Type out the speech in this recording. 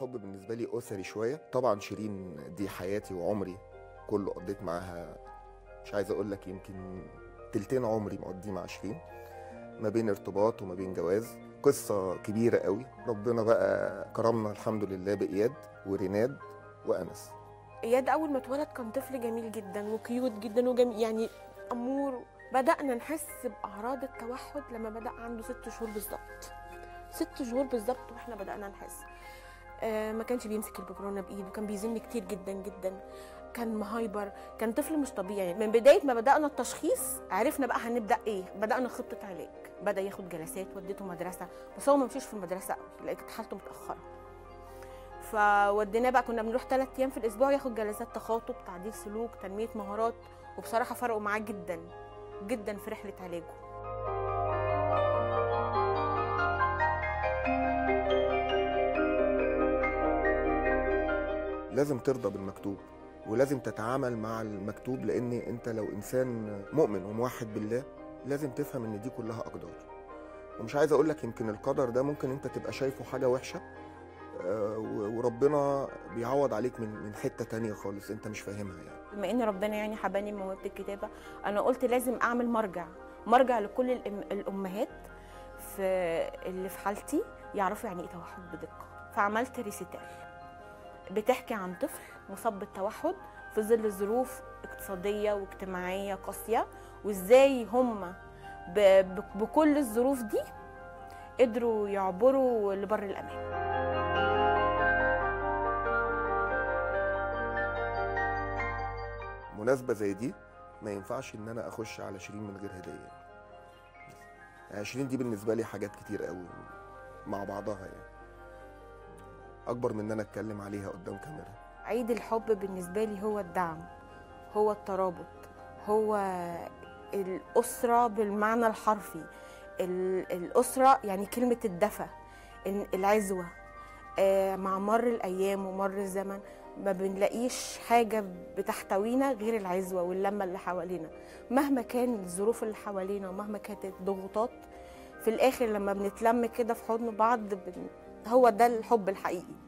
الحب بالنسبة لي أسري شوية طبعا شيرين دي حياتي وعمري كله قضيت معاها مش عايز أقول لك يمكن تلتين عمري مقضيه مع شيرين ما بين ارتباط وما بين جواز قصة كبيرة قوي ربنا بقى كرمنا الحمد لله بإياد وريناد وأنس اياد اول ما اتولد كان طفل جميل جدا وكيوت جدا وجميل يعني امور بدانا نحس باعراض التوحد لما بدا عنده ست شهور بالظبط ست شهور بالظبط واحنا بدانا نحس آه ما كانش بيمسك الببرونه بايده كان بيزن كتير جدا جدا كان مهايبر كان طفل مش طبيعي من بدايه ما بدانا التشخيص عرفنا بقى هنبدا ايه بدانا خطه علاج بدا ياخد جلسات وديته مدرسه بس هو ما مشيش في المدرسه قوي لقيت حالته متاخره فوديناه بقى كنا بنروح ثلاث ايام في الاسبوع ياخد جلسات تخاطب تعديل سلوك تنميه مهارات وبصراحه فرقوا معاه جدا جدا في رحله علاجه لازم ترضى بالمكتوب ولازم تتعامل مع المكتوب لان انت لو انسان مؤمن وموحد بالله لازم تفهم ان دي كلها اقدار ومش عايز اقول لك يمكن القدر ده ممكن انت تبقى شايفه حاجه وحشه آه، و- وربنا بيعوض عليك من من حته تانية خالص انت مش فاهمها يعني بما ان ربنا يعني حباني بموهبه الكتابه انا قلت لازم اعمل مرجع مرجع لكل الأم الامهات في اللي في حالتي يعرفوا يعني ايه توحد بدقه فعملت ريسيتال بتحكي عن طفل مصاب بالتوحد في ظل ظروف اقتصاديه واجتماعيه قاسيه وازاي هم ب- ب- بكل الظروف دي قدروا يعبروا لبر الامان مناسبه زي دي ما ينفعش ان انا اخش على شيرين من غير هديه يعني شيرين دي بالنسبه لي حاجات كتير قوي مع بعضها يعني اكبر من ان انا اتكلم عليها قدام كاميرا عيد الحب بالنسبة لي هو الدعم هو الترابط هو الأسرة بالمعنى الحرفي ال- الأسرة يعني كلمة الدفى ال- العزوة آه، مع مر الأيام ومر الزمن ما بنلاقيش حاجة بتحتوينا غير العزوة واللمة اللي حوالينا مهما كان الظروف اللي حوالينا ومهما كانت الضغوطات في الآخر لما بنتلم كده في حضن بعض بن... هو ده الحب الحقيقي